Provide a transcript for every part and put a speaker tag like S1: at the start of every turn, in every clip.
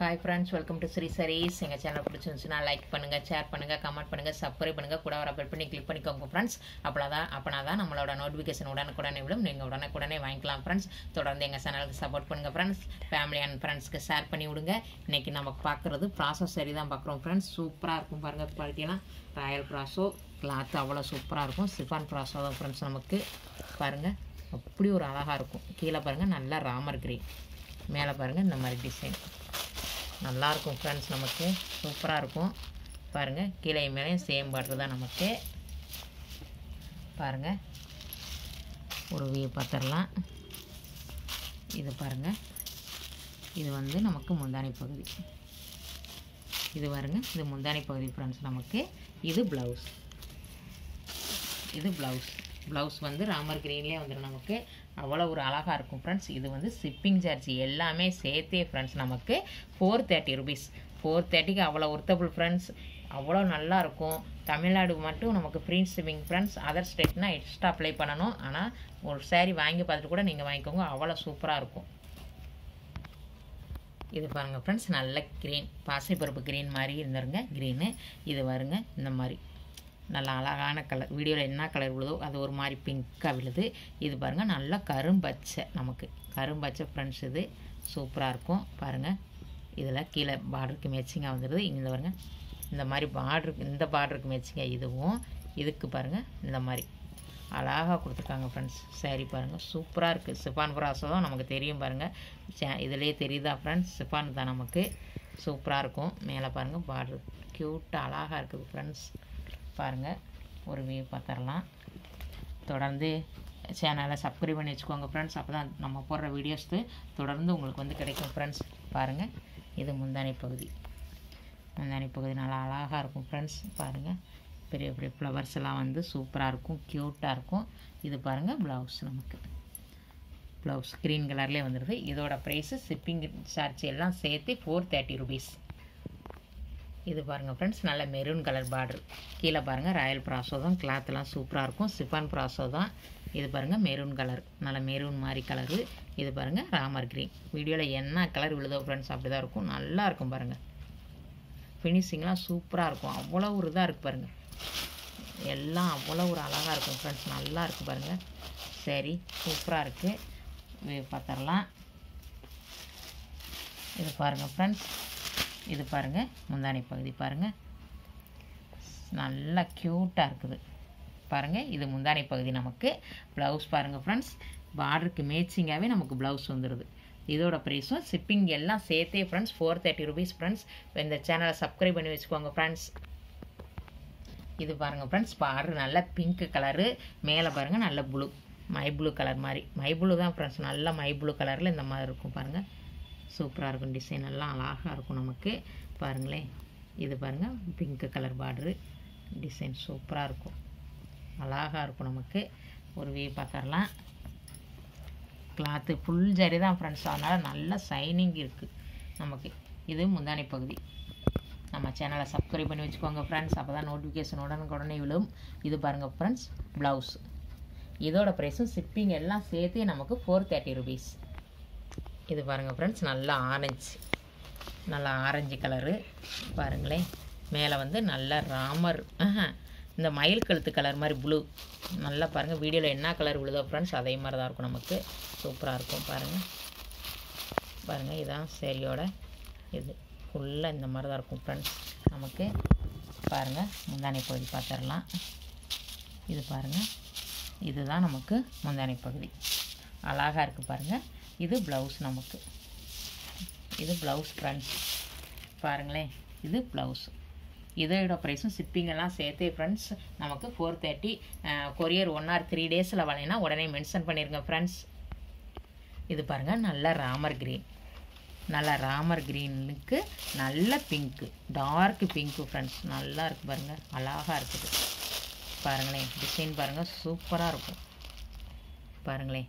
S1: hi friends welcome to Sri Sarees எங்கள் channel பிடிச்சிருந்துச்சுன்னா like பண்ணுங்கள் ஷேர் பண்ணுங்கள் கமெண்ட் பண்ணுங்கள் சப்ஸ்கிரைப் பண்ணுங்கள் கூட வர பெல் பண்ணி கிளிக் பண்ணிக்கோங்க ஃப்ரெண்ட்ஸ் அப்போ தான் அப்போனா தான் நம்மளோட நோட்டிஃபிகேஷன் உடனுக்குடனே விடும் நீங்கள் உடனுக்குடனே வாங்கிக்கலாம் ஃப்ரெண்ட்ஸ் தொடர்ந்து எங்கள் சேனலுக்கு சப்போர்ட் பண்ணுங்கள் ஃப்ரெண்ட்ஸ் ஃபேமிலி அண்ட் ஃப்ரெண்ட்ஸ்க்கு ஷேர் பண்ணி விடுங்க இன்றைக்கி நம்ம பார்க்குறது ப்ராசஸ் சரி தான் பார்க்குறோம் ஃப்ரெண்ட்ஸ் சூப்பராக இருக்கும் பாருங்கள் குவாலிட்டியெல்லாம் ராயல் ப்ராசோ கிளாத் அவ்வளோ சூப்பராக இருக்கும் சிஃபான் ப்ராசோ தான் ஃப்ரெண்ட்ஸ் நமக்கு பாருங்கள் அப்படி ஒரு அழகாக இருக்கும் கீழே பாருங்கள் நல்லா ராமர் கிரீன் மேலே பாருங்கள் இந்த மாதிரி டிசைன் நல்லாயிருக்கும் ஃப்ரெண்ட்ஸ் நமக்கு சூப்பராக இருக்கும் பாருங்கள் கீழே மேலேயும் சேம் பார்டர் தான் நமக்கு பாருங்கள் ஒரு வியூ பார்த்துடலாம் இது பாருங்கள் இது வந்து நமக்கு முந்தானி பகுதி இது பாருங்க இது முந்தானி பகுதி ஃப்ரெண்ட்ஸ் நமக்கு இது ப்ளவுஸ் இது ப்ளவுஸ் ப்ளவுஸ் வந்து ராமர் க்ரீன்லேயே வந்துடும் நமக்கு அவ்வளோ ஒரு அழகாக இருக்கும் ஃப்ரெண்ட்ஸ் இது வந்து ஷிப்பிங் சார்ஜ் எல்லாமே சேர்த்தே ஃப்ரெண்ட்ஸ் நமக்கு ஃபோர் தேர்ட்டி ருபீஸ் ஃபோர் தேர்ட்டிக்கு அவ்வளோ ஒர்த்தபுள் ஃப்ரெண்ட்ஸ் அவ்வளோ நல்லா இருக்கும் தமிழ்நாடு மட்டும் நமக்கு ஃப்ரீ ஷிப்பிங் ஃப்ரெண்ட்ஸ் அதர் ஸ்டேட்னா எக்ஸ்ட்ரா அப்ளை பண்ணணும் ஆனால் ஒரு saree வாங்கி பார்த்துட்டு கூட நீங்கள் வாங்கிக்கோங்க அவ்வளோ சூப்பராக இருக்கும் இது பாருங்கள் ஃப்ரெண்ட்ஸ் நல்ல க்ரீன் பாசிப்பருப்பு க்ரீன் மாதிரி இருந்துருங்க க்ரீனு இது வருங்க இந்த மாதிரி நல்ல அழகான கலர் வீடியோவில் என்ன கலர் விழுதோ அது ஒரு மாதிரி பிங்க்காக விழுது இது பாருங்கள் நல்லா கரும்பச்சை நமக்கு கரும்பச்சை ஃப்ரெண்ட்ஸ் இது சூப்பராக இருக்கும் பாருங்கள் இதில் கீழே பார்டருக்கு மேட்சிங்காக வந்துடுது இந்த பாருங்க இந்த மாதிரி பார்டருக்கு இந்த பார்டருக்கு மேட்சிங்காக இதுவும் இதுக்கு பாருங்கள் இந்த மாதிரி அழகாக கொடுத்துருக்காங்க ஃப்ரெண்ட்ஸ் saree பாருங்கள் சூப்பராக இருக்குது சிஃபான் ப்ராஸோ தான் நமக்கு தெரியும் பாருங்கள் சே இதுலேயே தெரியுதா ஃப்ரெண்ட்ஸ் சிஃபான் தான் நமக்கு சூப்பராக இருக்கும் மேலே பாருங்கள் பார்டர் க்யூட்டாக அழகாக இருக்குது ஃப்ரெண்ட்ஸ் பாருங்கள் ஒரு வியூ பார்த்துடலாம் தொடர்ந்து சேனலை சப்ஸ்கிரைப் பண்ணி வச்சுக்கோங்க ஃப்ரெண்ட்ஸ் அப்போ தான் நம்ம போடுற வீடியோஸ்க்கு தொடர்ந்து உங்களுக்கு வந்து கிடைக்கும் ஃப்ரெண்ட்ஸ் பாருங்கள் இது முந்தானை பகுதி முந்தானை பகுதி நல்லா அழகாக இருக்கும் ஃப்ரெண்ட்ஸ் பாருங்கள் பெரிய பெரிய ஃப்ளவர்ஸ் எல்லாம் வந்து சூப்பராக இருக்கும் க்யூட்டாக இருக்கும் இது பாருங்கள் ப்ளவுஸ் நமக்கு ப்ளவுஸ் க்ரீன் கலர்லேயே வந்துடுது இதோட ப்ரைஸு ஷிப்பிங் சார்ஜ் எல்லாம் சேர்த்து ஃபோர் தேர்ட்டி ருபீஸ் இது பாருங்கள் ஃப்ரெண்ட்ஸ் நல்ல மெரூன் கலர் பார்டர் கீழே பாருங்கள் ராயல் ப்ராசோ தான் கிளாத்லாம் சூப்பராக இருக்கும் சிஃபான் ப்ராசோ தான் இது பாருங்கள் மெரூன் கலர் நல்ல மெரூன் மாதிரி கலரு இது பாருங்கள் ராமர் க்ரீன் வீடியோவில் என்ன கலர் விழுதோ ஃப்ரெண்ட்ஸ் அப்படி தான் இருக்கும் நல்லா இருக்கும் பாருங்கள் ஃபினிஷிங்லாம் சூப்பராக இருக்கும் அவ்வளோ ஒரு இதாக இருக்குது பாருங்கள் எல்லாம் அவ்வளோ ஒரு அழகாக இருக்கும் ஃப்ரெண்ட்ஸ் நல்லா இருக்குது பாருங்கள் சரி சூப்பராக இருக்குது பார்த்துடலாம் இது பாருங்கள் ஃப்ரெண்ட்ஸ் இது பாருங்கள் முந்தானை பகுதி பாருங்கள் நல்லா க்யூட்டாக இருக்குது பாருங்கள் இது முந்தானை பகுதி நமக்கு ப்ளவுஸ் பாருங்கள் ஃப்ரெண்ட்ஸ் பார்டருக்கு மேட்சிங்காகவே நமக்கு ப்ளவுஸ் வந்துடுது இதோட ப்ரைஸும் ஷிப்பிங் எல்லாம் சேர்த்தே friends four thirty rupees friends இந்த சேனலை சப்ஸ்கிரைப் பண்ணி வச்சுக்கோங்க ஃப்ரெண்ட்ஸ் இது பாருங்கள் ஃப்ரெண்ட்ஸ் பார்டர் நல்ல பிங்க் கலரு மேலே பாருங்கள் நல்ல ப்ளூ மை ப்ளூ கலர் மாதிரி மை ப்ளூ தான் ஃப்ரெண்ட்ஸ் நல்ல மை ப்ளூ கலரில் இந்த மாதிரி இருக்கும் பாருங்கள் சூப்பராக இருக்கும் டிசைன் எல்லாம் அழகாக இருக்கும் நமக்கு பாருங்களேன் இது பாருங்கள் பிங்க் கலர் பார்டரு டிசைன் சூப்பராக இருக்கும் அழகாக இருக்கும் நமக்கு ஒரு வியூ பார்த்துடலாம் கிளாத்து ஃபுல் ஜரி தான் ஃப்ரெண்ட்ஸ் அதனால் நல்ல சைனிங் இருக்குது நமக்கு இது முந்தானை பகுதி நம்ம சேனலை சப்ஸ்கிரைப் பண்ணி வச்சுக்கோங்க ஃப்ரெண்ட்ஸ் அப்போ தான் நோட்டிஃபிகேஷன் உடனுக்குடனே விழும் இது பாருங்கள் ஃப்ரெண்ட்ஸ் ப்ளவுஸ் இதோட ப்ரைஸும் ஷிப்பிங் எல்லாம் சேர்த்து நமக்கு ஃபோர் தேர்ட்டி ருபீஸ் இது பாருங்கள் ஃப்ரெண்ட்ஸ் நல்லா ஆரஞ்சு நல்லா ஆரஞ்சு கலரு பாருங்களேன் மேலே வந்து நல்ல ராமர் ஆஹா, இந்த மயில் கழுத்து கலர் மாதிரி ப்ளூ நல்லா பாருங்கள் வீடியோவில் என்ன கலர் விழுதோ ஃப்ரெண்ட்ஸ் அதே மாதிரி தான் இருக்கும் நமக்கு சூப்பராக இருக்கும் பாருங்கள் பாருங்கள் இதான் சரியோட இது ஃபுல்லாக இந்த மாதிரி தான் இருக்கும் ஃப்ரெண்ட்ஸ் நமக்கு பாருங்கள் முந்தானை பகுதி பார்த்துடலாம் இது பாருங்கள் இதுதான் நமக்கு முந்தானை பகுதி அழகாக இருக்குது பாருங்கள் இது ப்ளவுஸ் நமக்கு இது ப்ளவுஸ் ஃப்ரெண்ட்ஸ் பாருங்களேன் இது ப்ளவுஸ் இதோட ப்ரைஸும் ஷிப்பிங் எல்லாம் சேர்த்தே ஃப்ரெண்ட்ஸ் நமக்கு four thirty courier one or three டேஸில் வரலைன்னா உடனே மென்ஷன் பண்ணிடுங்க ஃப்ரெண்ட்ஸ் இது பாருங்கள் நல்ல ராமர் க்ரீன் நல்ல ராமர் க்ரீனுக்கு நல்ல பிங்க்கு டார்க் பிங்க்கு ஃப்ரெண்ட்ஸ் நல்லா இருக்குது பாருங்கள் அழகாக இருக்குது பாருங்களேன் டிசைன் பாருங்கள் சூப்பராக இருக்கும் பாருங்களேன்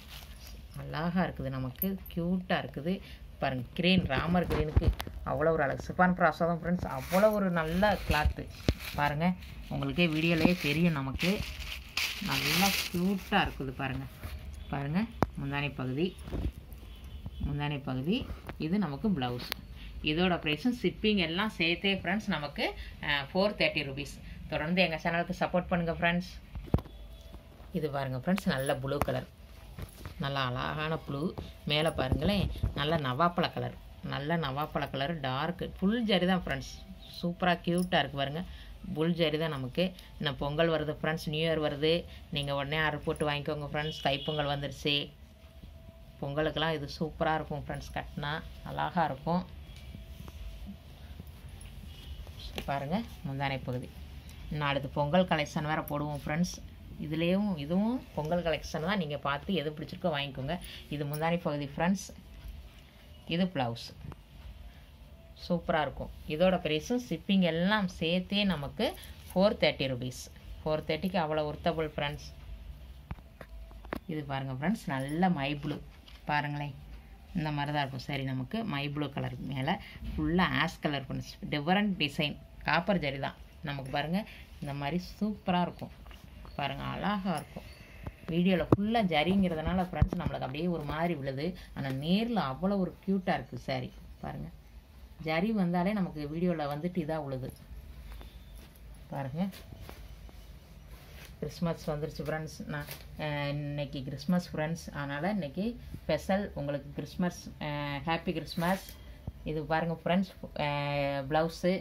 S1: அழகாக இருக்குது நமக்கு க்யூட்டாக இருக்குது பாருங்கள் க்ரீன் ராமர் க்ரீனுக்கு அவ்வளோ ஒரு அழகு சிஃபான் ப்ராசம் ஃப்ரெண்ட்ஸ் அவ்வளோ ஒரு நல்ல கிளாத்து பாருங்கள் உங்களுக்கே வீடியோலேயே தெரியும் நமக்கு நல்லா க்யூட்டாக இருக்குது பாருங்கள் பாருங்கள் முந்தானை பகுதி முந்தானை பகுதி இது நமக்கு ப்ளவுஸ் இதோட ப்ரைஸும் ஷிப்பிங் எல்லாம் சேர்த்தே ஃப்ரெண்ட்ஸ் நமக்கு ஃபோர் தேர்ட்டி ருபீஸ் தொடர்ந்து எங்கள் சேனலுக்கு சப்போர்ட் பண்ணுங்கள் ஃப்ரெண்ட்ஸ் இது பாருங்கள் ஃப்ரெண்ட்ஸ் நல்ல ப்ளூ கலர் நல்லா அழகான ப்ளூ மேலே பாருங்களேன் நல்ல நவாப்பழ கலர் நல்ல நவாப்பழ கலர் டார்க்கு ஃபுல் ஜரி தான் ஃப்ரெண்ட்ஸ் சூப்பராக க்யூட்டாக இருக்குது பாருங்கள் புல் ஜரி தான் நமக்கு இன்னும் பொங்கல் வருது ஃப்ரெண்ட்ஸ் நியூ இயர் வருது நீங்கள் உடனே ஆர்டர் போட்டு வாங்கிக்கோங்க ஃப்ரெண்ட்ஸ் தைப்பொங்கல் வந்துடுச்சு பொங்கலுக்கெல்லாம் இது சூப்பராக இருக்கும் ஃப்ரெண்ட்ஸ் கட்டினா அழகாக இருக்கும் பாருங்கள் முந்தானை பகுதி இன்னும் அடுத்து பொங்கல் கலெக்ஷன் வேறு போடுவோம் ஃப்ரெண்ட்ஸ் இதுலேயும் இதுவும் பொங்கல் கலெக்ஷன் தான் நீங்கள் பார்த்து எது பிடிச்சிருக்கோ வாங்கிக்கோங்க இது முந்தானை பகுதி ஃப்ரெண்ட்ஸ் இது ப்ளவுஸ் சூப்பராக இருக்கும் இதோட ப்ரைஸும் ஷிப்பிங் எல்லாம் சேர்த்தே நமக்கு ஃபோர் தேர்ட்டி ருபீஸ் ஃபோர் தேர்ட்டிக்கு அவ்வளோ ஒர்த்தபுள் ஃப்ரெண்ட்ஸ் இது பாருங்கள் ஃப்ரெண்ட்ஸ் நல்ல மை ப்ளூ பாருங்களேன் இந்த மாதிரி தான் இருக்கும் சரி நமக்கு மை ப்ளூ கலர் மேலே ஃபுல்லாக ash colour friends different design copper zari தான் நமக்கு பாருங்கள் இந்த மாதிரி சூப்பராக இருக்கும் பாருங்கள் அழகாக இருக்கும் வீடியோவில் ஃபுல்லாக ஜரிங்கிறதுனால ஃப்ரெண்ட்ஸ் நம்மளுக்கு அப்படியே ஒரு மாதிரி விழுது ஆனால் நேரில் அவ்வளோ ஒரு க்யூட்டாக இருக்குது சாரி பாருங்கள் ஜரி வந்தாலே நமக்கு வீடியோவில் வந்துட்டு இதாக விழுது பாருங்கள் கிறிஸ்மஸ் வந்துருச்சு ஃப்ரெண்ட்ஸ் நான் அஹ், இன்னைக்கு கிறிஸ்மஸ் ஃப்ரெண்ட்ஸ் அதனால் இன்னைக்கு ஸ்பெஷல் உங்களுக்கு கிறிஸ்மஸ் ஹாப்பி கிறிஸ்மஸ் இது பாருங்கள் ஃப்ரெண்ட்ஸ் ப்ளவுஸு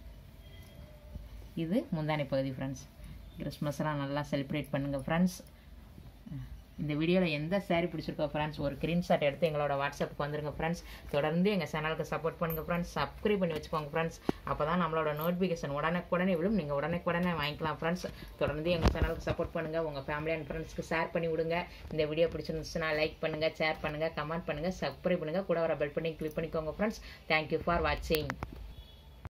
S1: இது முந்தானை பகுதி ஃப்ரெண்ட்ஸ் கிறிஸ்மஸ்லாம் நல்லா செலிப்ரேட் பண்ணுங்கள் ஃப்ரெண்ட்ஸ் இந்த வீடியோவில் எந்த saree பிடிச்சிருக்கோ ஃப்ரெண்ட்ஸ் ஒரு ஸ்க்ரீன்ஷாட் எடுத்து எங்களோட வாட்ஸ்அப்புக்கு வந்துருங்க ஃப்ரெண்ட்ஸ் தொடர்ந்து எங்கள் சேனலுக்கு சப்போர்ட் பண்ணுங்கள் ஃப்ரெண்ட்ஸ் சப்ஸ்கிரைப் பண்ணி வச்சுக்கோங்க ஃப்ரெண்ட்ஸ் அப்போ தான் நம்மளோட நோட்டிஃபிகேஷன் உடனுக்குடனே விழும் நீங்கள் உடனுக்குடனே வாங்கிக்கலாம் ஃப்ரெண்ட்ஸ் தொடர்ந்து எங்கள் சேனலுக்கு சப்போர்ட் பண்ணுங்கள் உங்கள் ஃபேமிலி அண்ட் ஃப்ரெண்ட்ஸ்க்கு ஷேர் பண்ணி விடுங்க இந்த வீடியோ பிடிச்சிருந்துச்சுன்னா லைக் பண்ணுங்கள் ஷேர் பண்ணுங்கள் கமெண்ட் பண்ணுங்கள் சப்ஸ்கிரைப் பண்ணுங்கள் கூட வர பெல் பண்ணி கிளிக் பண்ணிக்கோங்க ஃப்ரெண்ட்ஸ் தேங்க்யூ ஃபார் வாட்சிங்